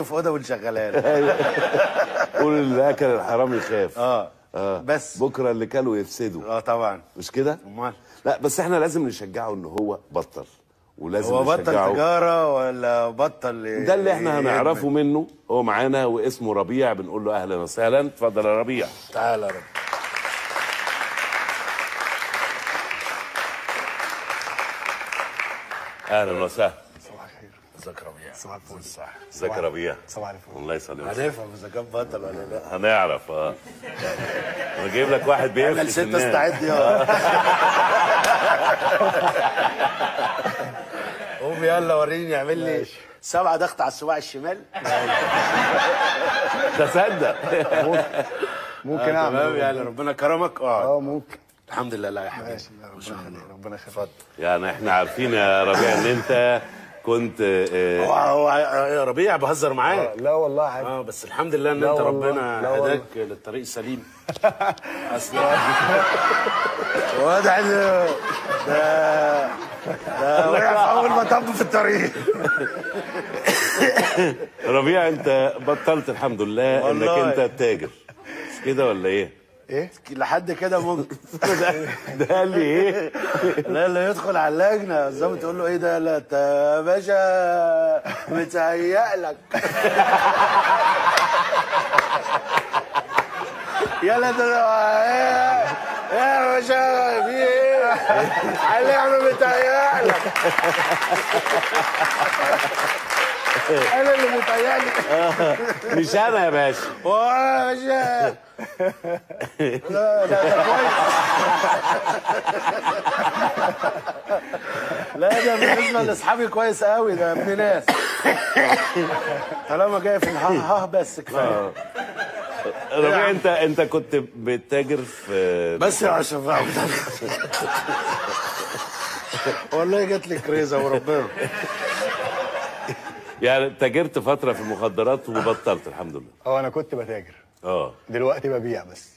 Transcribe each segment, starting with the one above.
في اوضه ونشغلها قول اللي اكل الحرام يخاف اه اه بس بكره اللي كلوا يفسدوا اه طبعا مش كده؟ امال لا بس احنا لازم نشجعه ان هو بطل ولازم هو بطل نشجعه تجاره ولا بطل ده اللي احنا يدمن؟ هنعرفه منه هو معانا واسمه ربيع بنقول له اهلا وسهلا اتفضل يا ربيع تعالى يا رب اهلا وسهلا صباح الخير ازيك يا ربيع صباح الفل صح ازيك يا ربيع صباح الفل الله يسلمك هنفهم اذا كان بطل ولا لا هنعرف اه انا جايب لك واحد انا بيفلس نسيت الناس استعد يا قوم يلا وريني اعمل لي سبعة ضغط على الصباع الشمال تصدق ممكن تمام اعمل يعني ربنا كرمك اه اه ممكن الحمد لله لا يا حبيبي ماشي لا، ربنا يخليك ربنا يخليك يعني احنا عارفين يا ربيع ان انت كنت آه، هو هو يا ربيع بهزر معاك لا والله عادي اه بس الحمد لله ان لا انت والله، ربنا لا والله. هداك للطريق السليم اصل واضح ان ده ده وقع في اول مطب في الطريق ربيع انت بطلت الحمد لله انك والله. انت تاجر مش كده ولا ايه؟ ايه لحد كده ممكن ده, ده قال لي ايه؟ لا اللي يدخل على اللجنه الظابط يقول له ايه ده لا انت يا باشا متهيأ لك يلا ده ايه إيه يا باشا في ايه؟ قال لي انا متهيأ لك انا اللي متهيأ لي مش انا يا باشا هو يا باشا لا لا ده كويس لا ده بالنسبه لاصحابي كويس قوي ده ابن ناس طالما جاي في الها ها بس كفايه ربيع انت انت كنت بتتاجر في بس يا اشرف عبد والله جات لي كريزه وربنا يعني تاجرت فتره في المخدرات وبطلت الحمد لله اه انا كنت بتاجر اه دلوقتي ببيع بس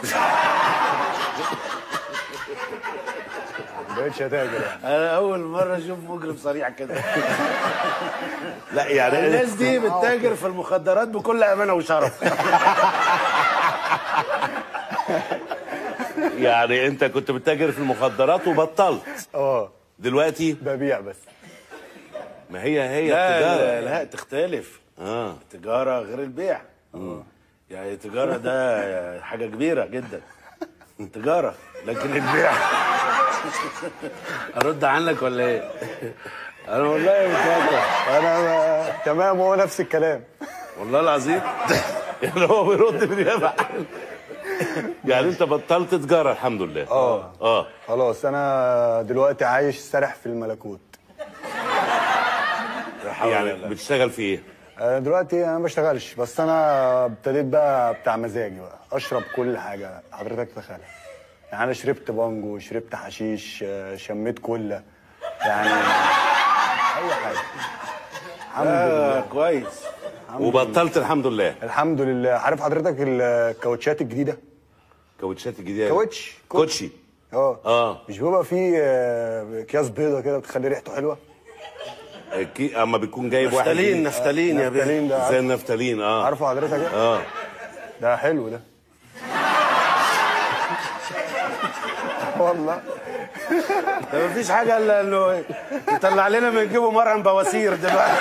بقتش اتاجر يعني انا اول مره اشوف مجرم صريح كده لا يعني الناس دي بتتاجر في المخدرات بكل امانه وشرف يعني انت كنت بتتاجر في المخدرات وبطلت اه دلوقتي ببيع بس ما هي هي لا لا, التجاره لا تختلف اه التجاره غير البيع يعني التجاره ده حاجه كبيره جدا تجاره لكن البيع ارد عنك ولا ايه انا والله متوقع انا ما... تمام هو نفس الكلام والله العظيم يعني هو بيرد باليابا يعني انت بطلت تجاره الحمد لله اه اه خلاص انا دلوقتي عايش سارح في الملكوت يعني بتشتغل في ايه؟ انا دلوقتي انا ما بشتغلش بس انا ابتديت بقى بتاع مزاجي بقى اشرب كل حاجه حضرتك تخيلها يعني انا شربت بانجو شربت حشيش آه، شميت كله يعني اي حاجه الحمد لله آه كويس وبطلت الحمد لله الحمد لله عارف حضرتك الكاوتشات الجديده كاوتشات الجديده كاوتش كوتشي اه اه مش بيبقى فيه آه، اكياس بيضه كده بتخلي ريحته حلوه كي اما بيكون جايب واحد نفتالين جديد. نفتالين يا بيه نفتالين ده زي عارف- النفتالين اه عارفه حضرتك ايه؟ اه ده حلو ده والله ده مفيش حاجه الا انه يطلع لنا من جيبه مرهم بواسير دلوقتي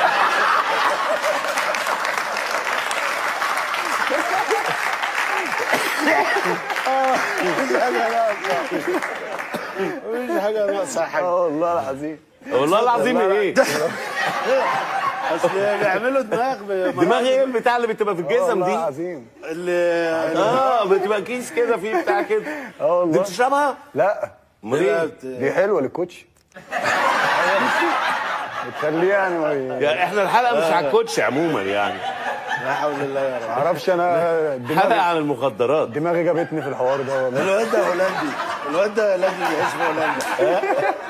مفيش حاجه ناقصه مفيش حاجه ناقصه يا حاج اه والله العظيم والله العظيم ايه؟ اصل بيعملوا دماغ ب- دماغ ايه البتاع اللي بتبقى في الجزم والله دي؟ العظيم اللي اه بتبقى كيس كده فيه بتاع كده اه دي والله بتشربها؟ لا امال ايه؟ دي حلوه للكوتش بتخليه يعني ما ي- يعني احنا الحلقه مش على الكوتش عموما يعني لا حول الله يا رب معرفش انا حلقه دماغي عن المخدرات دماغي جابتني في الحوار ده والله الواد ده هولندي الواد ده هولندي بيعيش في هولندا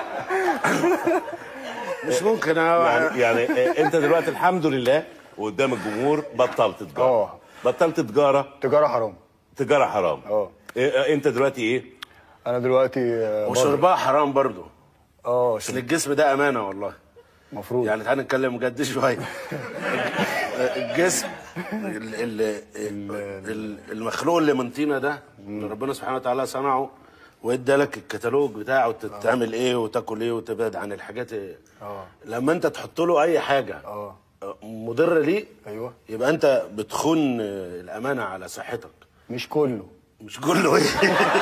مش ممكن أنا يعني يعني آه، انت دلوقتي الحمد لله وقدام الجمهور بطلت تجاره اه. بطلت تجاره تجاره حرام تجاره حرام اه. إيه، آه، انت دلوقتي ايه؟ انا دلوقتي آه، بره. وشربها حرام برضو اه اصل الجسم ده امانه والله المفروض يعني تعالى نتكلم جد شويه الجسم ال ال ال المخلوق اللي من طينه ده اللي ربنا سبحانه وتعالى صنعه وادى لك الكتالوج بتاعه تعمل ايه وتاكل ايه وتبعد عن الحاجات إيه. اه لما انت تحط له اي حاجه اه مضره ليه ايوه يبقى انت بتخون الامانه على صحتك مش كله مش كله ايه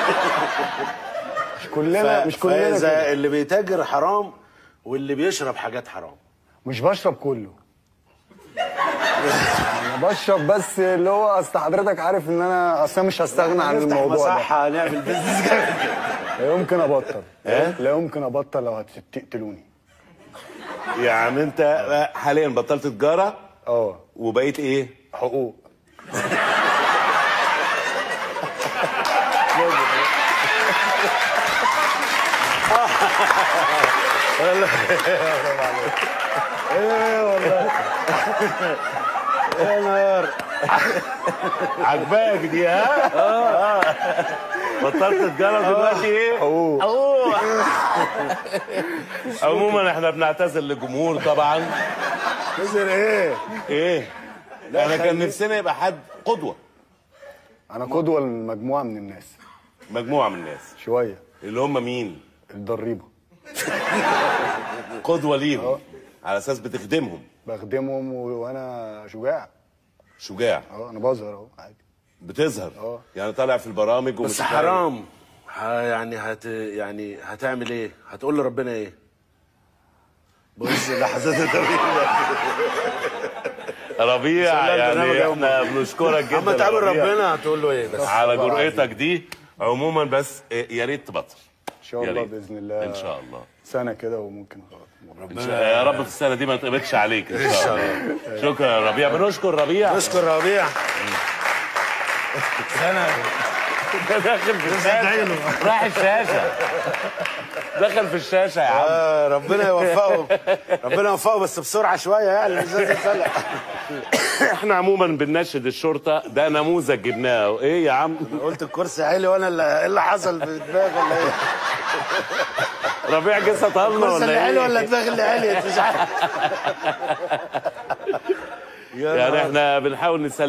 مش كلنا مش كلنا كده. فاذا اللي بيتاجر حرام واللي بيشرب حاجات حرام مش بشرب كله انا بشرب بس اللي هو اصل حضرتك عارف ان انا اصلا مش هستغنى عن نفتح الموضوع ده مصحة نعمل بيزنس جامد كده لا يمكن ابطل لا يمكن ابطل لو هتقتلوني يعني انت حاليا بطلت تجاره اه وبقيت ايه حقوق يا نهار عجباك دي ها بطلت تجاره دلوقتي ايه حقوق أوه. عموما احنا بنعتذر للجمهور طبعا نزل ايه ايه احنا كان نفسنا يبقى حد قدوه انا قدوه لمجموعه من الناس مجموعه من الناس شويه اللي هم مين الضريبه قدوه ليهم على اساس بتخدمهم بخدمهم و- وانا شجاع شجاع اه انا بظهر اهو عادي بتظهر اه. يعني طالع في البرامج ومش بس حرام ه- يعني هت يعني هتعمل ايه هتقول لربنا ايه بص لحظات التغيير ربيع سلام يعني برنامج يوم. احنا بنشكرك جدا اما يا تقابل ربيع ربنا هتقول له ايه بس على جرأتك دي عموما بس إيه، يا ريت تبطل ان شاء يا الله ريت. باذن الله ان شاء الله سنه كده وممكن إن شاء يا رب في السنه دي ما تقبضش عليك ان شاء الله شكرا يا ربيع بنشكر ربيع نشكر ربيع داخل في الشاشه راح الشاشه دخل في الشاشه يا عم آه ربنا يوفقه ربنا يوفقه بس بسرعه شويه يعني مش لازم يتسلق احنا عموما بننشد الشرطه ده نموذج جبناه ايه يا عم قلت الكرسي عالي وانا اللي ايه اللي حصل في دماغي ولا ايه؟ ربيع جه سطلنا الكرسي ولا اللي عالي ايه ولا دماغي اللي عالي مش عارف يعني احنا بنحاول نسلم